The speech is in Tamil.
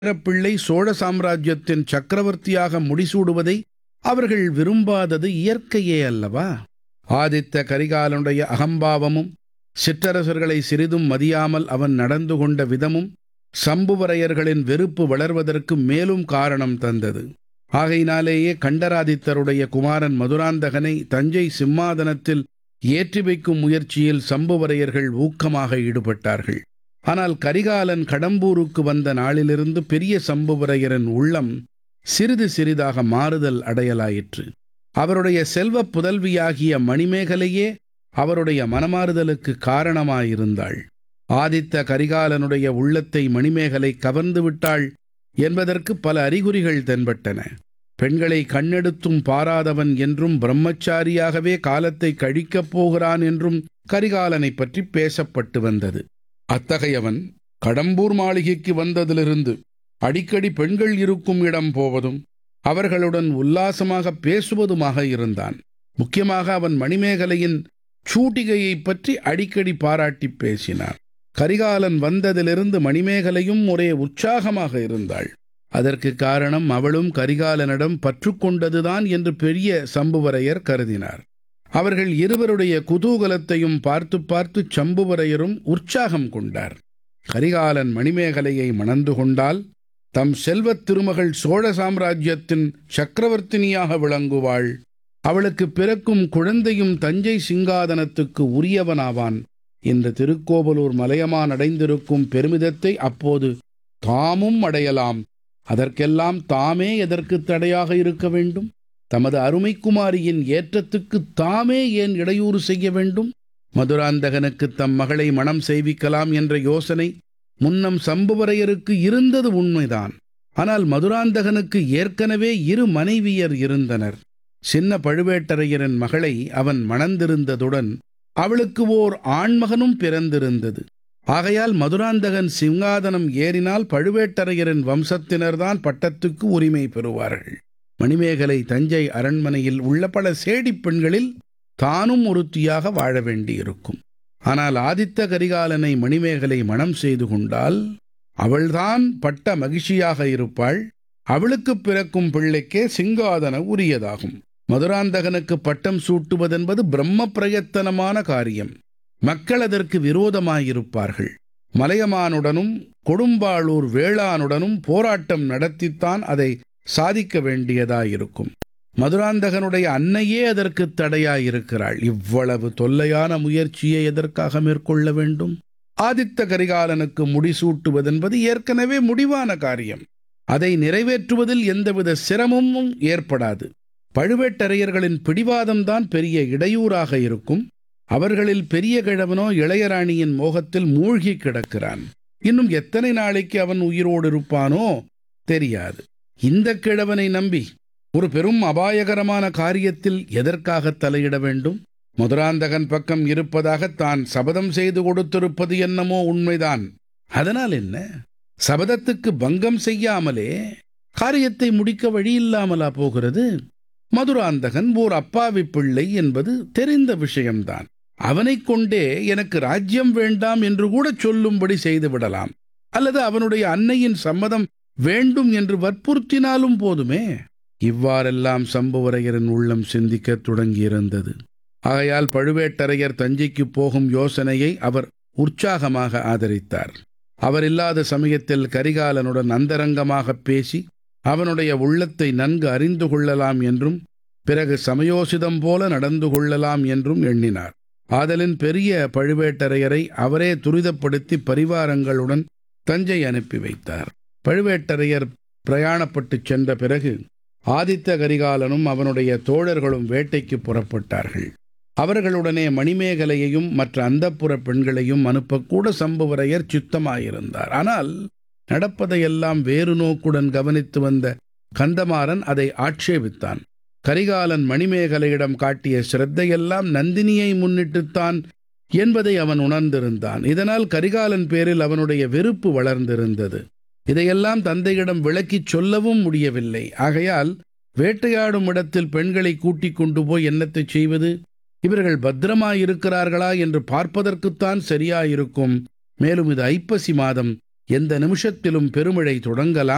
பிள்ளை சோழ சாம்ராஜ்யத்தின் சக்கரவர்த்தியாக முடிசூடுவதை அவர்கள் விரும்பாதது இயற்கையே அல்லவா ஆதித்த கரிகாலனுடைய அகம்பாவமும் சிற்றரசர்களை சிறிதும் மதியாமல் அவன் நடந்து கொண்ட விதமும் சம்புவரையர்களின் வெறுப்பு வளர்வதற்கு மேலும் காரணம் தந்தது ஆகையினாலேயே கண்டராதித்தருடைய குமாரன் மதுராந்தகனை தஞ்சை சிம்மாதனத்தில் ஏற்றி வைக்கும் முயற்சியில் சம்புவரையர்கள் ஊக்கமாக ஈடுபட்டார்கள் ஆனால் கரிகாலன் கடம்பூருக்கு வந்த நாளிலிருந்து பெரிய சம்புவரையரின் உள்ளம் சிறிது சிறிதாக மாறுதல் அடையலாயிற்று அவருடைய செல்வப் புதல்வியாகிய மணிமேகலையே அவருடைய மனமாறுதலுக்கு காரணமாயிருந்தாள் ஆதித்த கரிகாலனுடைய உள்ளத்தை மணிமேகலை கவர்ந்து விட்டாள் என்பதற்கு பல அறிகுறிகள் தென்பட்டன பெண்களை கண்ணெடுத்தும் பாராதவன் என்றும் பிரம்மச்சாரியாகவே காலத்தை கழிக்கப் போகிறான் என்றும் கரிகாலனைப் பற்றி பேசப்பட்டு வந்தது அத்தகையவன் கடம்பூர் மாளிகைக்கு வந்ததிலிருந்து அடிக்கடி பெண்கள் இருக்கும் இடம் போவதும் அவர்களுடன் உல்லாசமாக பேசுவதுமாக இருந்தான் முக்கியமாக அவன் மணிமேகலையின் சூட்டிகையைப் பற்றி அடிக்கடி பாராட்டி பேசினான் கரிகாலன் வந்ததிலிருந்து மணிமேகலையும் ஒரே உற்சாகமாக இருந்தாள் அதற்கு காரணம் அவளும் கரிகாலனிடம் பற்றுக்கொண்டதுதான் என்று பெரிய சம்புவரையர் கருதினார் அவர்கள் இருவருடைய குதூகலத்தையும் பார்த்து பார்த்து சம்புவரையரும் உற்சாகம் கொண்டார் கரிகாலன் மணிமேகலையை மணந்து கொண்டால் தம் செல்வத் திருமகள் சோழ சாம்ராஜ்யத்தின் சக்கரவர்த்தினியாக விளங்குவாள் அவளுக்கு பிறக்கும் குழந்தையும் தஞ்சை சிங்காதனத்துக்கு உரியவனாவான் என்று திருக்கோவலூர் மலையமான் அடைந்திருக்கும் பெருமிதத்தை அப்போது தாமும் அடையலாம் அதற்கெல்லாம் தாமே எதற்கு தடையாக இருக்க வேண்டும் தமது அருமைக்குமாரியின் ஏற்றத்துக்கு தாமே ஏன் இடையூறு செய்ய வேண்டும் மதுராந்தகனுக்கு தம் மகளை மனம் செய்விக்கலாம் என்ற யோசனை முன்னம் சம்புவரையருக்கு இருந்தது உண்மைதான் ஆனால் மதுராந்தகனுக்கு ஏற்கனவே இரு மனைவியர் இருந்தனர் சின்ன பழுவேட்டரையரின் மகளை அவன் மணந்திருந்ததுடன் அவளுக்கு ஓர் ஆண்மகனும் பிறந்திருந்தது ஆகையால் மதுராந்தகன் சிங்காதனம் ஏறினால் பழுவேட்டரையரின் வம்சத்தினர்தான் பட்டத்துக்கு உரிமை பெறுவார்கள் மணிமேகலை தஞ்சை அரண்மனையில் உள்ள பல சேடிப் பெண்களில் தானும் ஒருத்தியாக வாழ வேண்டியிருக்கும் ஆனால் ஆதித்த கரிகாலனை மணிமேகலை மணம் செய்து கொண்டால் அவள்தான் பட்ட மகிழ்ச்சியாக இருப்பாள் அவளுக்கு பிறக்கும் பிள்ளைக்கே சிங்காதன உரியதாகும் மதுராந்தகனுக்கு பட்டம் சூட்டுவதென்பது பிரம்ம பிரயத்தனமான காரியம் மக்கள் அதற்கு விரோதமாயிருப்பார்கள் மலையமானுடனும் கொடும்பாளூர் வேளானுடனும் போராட்டம் நடத்தித்தான் அதை சாதிக்க வேண்டியதாயிருக்கும் மதுராந்தகனுடைய அன்னையே அதற்கு தடையாயிருக்கிறாள் இவ்வளவு தொல்லையான முயற்சியை எதற்காக மேற்கொள்ள வேண்டும் ஆதித்த கரிகாலனுக்கு முடிசூட்டுவதென்பது ஏற்கனவே முடிவான காரியம் அதை நிறைவேற்றுவதில் எந்தவித சிரமமும் ஏற்படாது பழுவேட்டரையர்களின் பிடிவாதம்தான் பெரிய இடையூறாக இருக்கும் அவர்களில் பெரிய கிழவனோ இளையராணியின் மோகத்தில் மூழ்கி கிடக்கிறான் இன்னும் எத்தனை நாளைக்கு அவன் உயிரோடு இருப்பானோ தெரியாது இந்த கிழவனை நம்பி ஒரு பெரும் அபாயகரமான காரியத்தில் எதற்காக தலையிட வேண்டும் மதுராந்தகன் பக்கம் இருப்பதாக தான் சபதம் செய்து கொடுத்திருப்பது என்னமோ உண்மைதான் அதனால் என்ன சபதத்துக்கு பங்கம் செய்யாமலே காரியத்தை முடிக்க வழியில்லாமலா போகிறது மதுராந்தகன் ஓர் அப்பாவி பிள்ளை என்பது தெரிந்த விஷயம்தான் அவனைக் கொண்டே எனக்கு ராஜ்யம் வேண்டாம் என்று கூட சொல்லும்படி செய்து விடலாம் அல்லது அவனுடைய அன்னையின் சம்மதம் வேண்டும் என்று வற்புறுத்தினாலும் போதுமே இவ்வாறெல்லாம் சம்புவரையரின் உள்ளம் சிந்திக்கத் தொடங்கியிருந்தது ஆகையால் பழுவேட்டரையர் தஞ்சைக்கு போகும் யோசனையை அவர் உற்சாகமாக ஆதரித்தார் அவர் இல்லாத சமயத்தில் கரிகாலனுடன் அந்தரங்கமாக பேசி அவனுடைய உள்ளத்தை நன்கு அறிந்து கொள்ளலாம் என்றும் பிறகு சமயோசிதம் போல நடந்து கொள்ளலாம் என்றும் எண்ணினார் ஆதலின் பெரிய பழுவேட்டரையரை அவரே துரிதப்படுத்தி பரிவாரங்களுடன் தஞ்சை அனுப்பி வைத்தார் பழுவேட்டரையர் பிரயாணப்பட்டுச் சென்ற பிறகு ஆதித்த கரிகாலனும் அவனுடைய தோழர்களும் வேட்டைக்கு புறப்பட்டார்கள் அவர்களுடனே மணிமேகலையையும் மற்ற அந்தப்புற பெண்களையும் அனுப்பக்கூட சம்புவரையர் சித்தமாயிருந்தார் ஆனால் நடப்பதையெல்லாம் வேறு நோக்குடன் கவனித்து வந்த கந்தமாறன் அதை ஆட்சேபித்தான் கரிகாலன் மணிமேகலையிடம் காட்டிய சிரத்தையெல்லாம் நந்தினியை முன்னிட்டுத்தான் என்பதை அவன் உணர்ந்திருந்தான் இதனால் கரிகாலன் பேரில் அவனுடைய வெறுப்பு வளர்ந்திருந்தது இதையெல்லாம் தந்தையிடம் விளக்கிச் சொல்லவும் முடியவில்லை ஆகையால் வேட்டையாடும் இடத்தில் பெண்களை கூட்டிக் கொண்டு போய் என்னத்தை செய்வது இவர்கள் பத்திரமாயிருக்கிறார்களா என்று பார்ப்பதற்குத்தான் சரியாயிருக்கும் மேலும் இது ஐப்பசி மாதம் எந்த நிமிஷத்திலும் பெருமழை தொடங்கலாம்